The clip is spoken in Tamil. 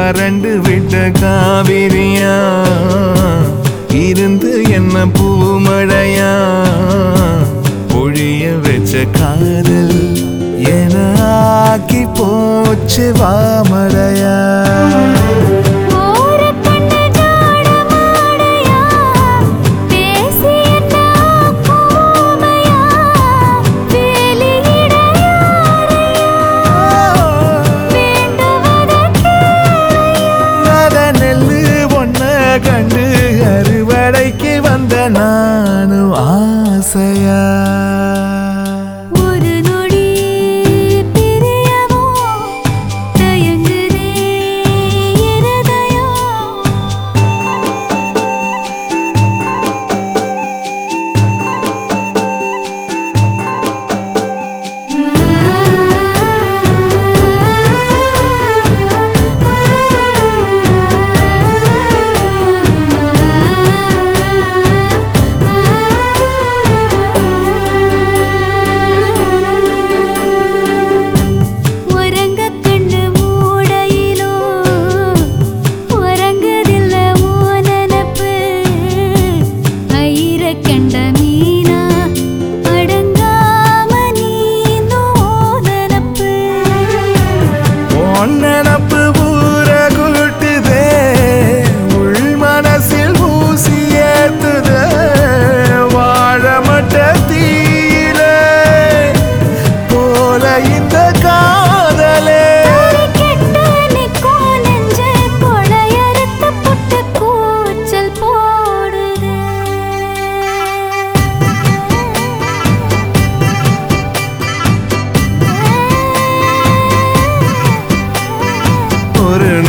வறண்டு விட்ட காவிரியா இருந்து என்ன பூமழையா பொழிய வச்ச காதல் என ஆக்கி போச்சு வாமழையா ஓர கண்ணு ஜாடமாடையா பேசி என்ன கோமையா வேலியிடையாரையா வேண்டுவத கேளையா அத நெல்லு ஒன்ன கண்டு அறுவடைக்கு வந்த நானும் ஆசையா ஒரு நொடி பிரியவோ தயங்குதே இருதயம் உறங்க கண்ணு மூடையிலோ உறங்குதில்ல ஓ நினப்பு ஐர கண்ட மீனா அடங்காம நீந்தோ நினப்பு உன் நினப்பு ஊர கூட்டுதே உள் மனசில் ஊசி ஏத்துதே வாழ மட்ட தீயில போல இந்த காதலே கெட்ட நிக்கோ நெஞ்ச கொடையறுத்து புட்டு கூச்சல் போடுதே ஒரு